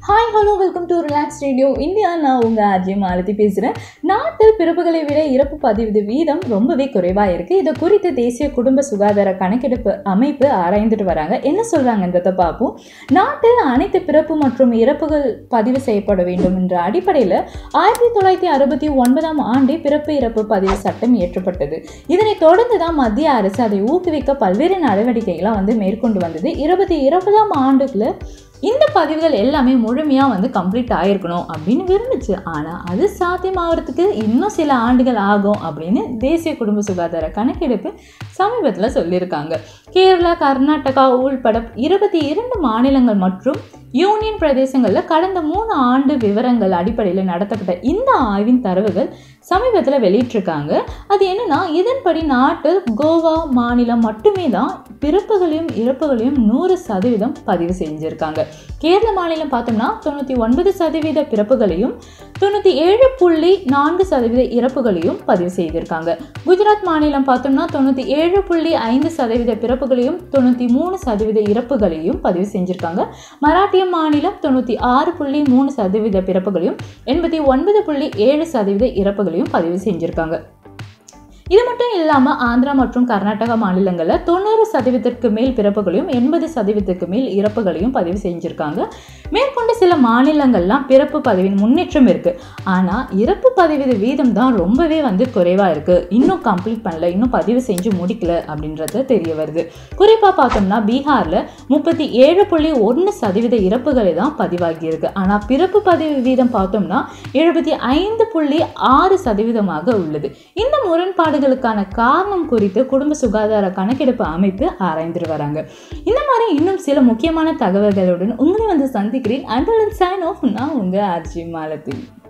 hi hello welcome to relax radio India நான் உங்கள் RJ Malathi பேசுகிறேன் நாட்டில் பிறப்புகளை விட இறப்பு பதிவு வீதம் ரொம்பவே குறைவாக இருக்குது இது குறித்து தேசிய குடும்ப சுகாதார கணக்கெடுப்பு அமைப்பு ஆராய்ந்துட்டு வராங்க என்ன சொல்கிறாங்கன்றதை பார்ப்போம் நாட்டில் அனைத்து பிறப்பு மற்றும் இறப்புகள் பதிவு செய்யப்பட வேண்டும் என்ற அடிப்படையில் ஆயிரத்தி தொள்ளாயிரத்தி அறுபத்தி ஒன்பதாம் ஆண்டே பிறப்பு இறப்பு பதிவு சட்டம் இயற்றப்பட்டது இதனைத் தொடர்ந்து தான் மத்திய அரசு அதை ஊக்குவிக்க பல்வேறு நடவடிக்கைகளை வந்து மேற்கொண்டு வந்தது இருபத்தி இருபதாம் ஆண்டுக்குள்ள இந்த பதிவுகள் எல்லாமே முழுமையாக வந்து கம்ப்ளீட் ஆகிருக்கணும் அப்படின்னு விரும்புச்சு ஆனால் அது சாத்தியமாகறதுக்கு இன்னும் சில ஆண்டுகள் ஆகும் அப்படின்னு தேசிய குடும்ப சுகாதார கணக்கெடுப்பு சமீபத்தில் சொல்லியிருக்காங்க கேரளா கர்நாடகா உள்பட இருபத்தி இரண்டு மாநிலங்கள் மற்றும் யூனியன் பிரதேசங்களில் கடந்த மூணு ஆண்டு விவரங்கள் அடிப்படையில் நடத்தப்பட்ட இந்த ஆய்வின் தரவுகள் சமீபத்தில் வெளியிட்டிருக்காங்க அது என்னன்னா இதன்படி நாட்டில் கோவா மாநிலம் மட்டுமே தான் பிறப்புகளையும் இறப்புகளையும் நூறு சதவீதம் பதிவு செஞ்சுருக்காங்க கேரள மாநிலம் பார்த்தோம்னா தொண்ணூற்றி ஒன்பது சதவீத பிறப்புகளையும் தொண்ணூற்றி ஏழு புள்ளி நான்கு சதவீத இறப்புகளையும் பதிவு செய்திருக்காங்க குஜராத் மாநிலம் பார்த்தோம்னா தொண்ணூற்றி ஏழு புள்ளி ஐந்து சதவீத பிறப்புகளையும் தொண்ணூற்றி மூணு சதவீத இறப்புகளையும் பதிவு செஞ்சுருக்காங்க மராட்டிய மாநிலம் தொண்ணூற்றி ஆறு புள்ளி மூணு சதவீத பிறப்புகளையும் எண்பத்தி ஒன்பது புள்ளி ஏழு சதவீத இறப்புகளையும் பதிவு செஞ்சுருக்காங்க இது மட்டும் இல்லாமல் ஆந்திரா மற்றும் கர்நாடகா மாநிலங்களில் தொண்ணூறு சதவீதத்திற்கு மேல் பிறப்புகளையும் எண்பது சதவீதத்துக்கு மேல் இறப்புகளையும் பதிவு செஞ்சுருக்காங்க மேற்கொண்ட சில மாநிலங்கள்லாம் பிறப்பு பதிவின் முன்னேற்றம் இருக்குது ஆனால் இறப்பு பதிவு வீதம் தான் ரொம்பவே வந்து குறைவாக இருக்குது இன்னும் கம்ப்ளீட் பண்ணல இன்னும் பதிவு செஞ்சு முடிக்கல அப்படின்றது தெரிய வருது குறிப்பாக பார்த்தோம்னா பீகாரில் முப்பத்தி ஏழு புள்ளி ஒன்று சதவீத இறப்புகளை தான் பதிவாகியிருக்கு ஆனால் பிறப்பு பதிவு வீதம் பார்த்தோம்னா எழுபத்தி ஐந்து புள்ளி ஆறு சதவீதமாக உள்ளது இந்த முரண்பாடு பாடுகளுக்கான காரணம் குறித்து குடும்ப சுகாதார கணக்கெடுப்பு அமைப்பு ஆராய்ந்துட்டு வராங்க இந்த மாதிரி இன்னும் சில முக்கியமான தகவல்களுடன் உங்களை வந்து சந்திக்கிறேன் அண்ட் சைன் ஆஃப் நான் உங்கள் ஆர்ஜி மாலத்தி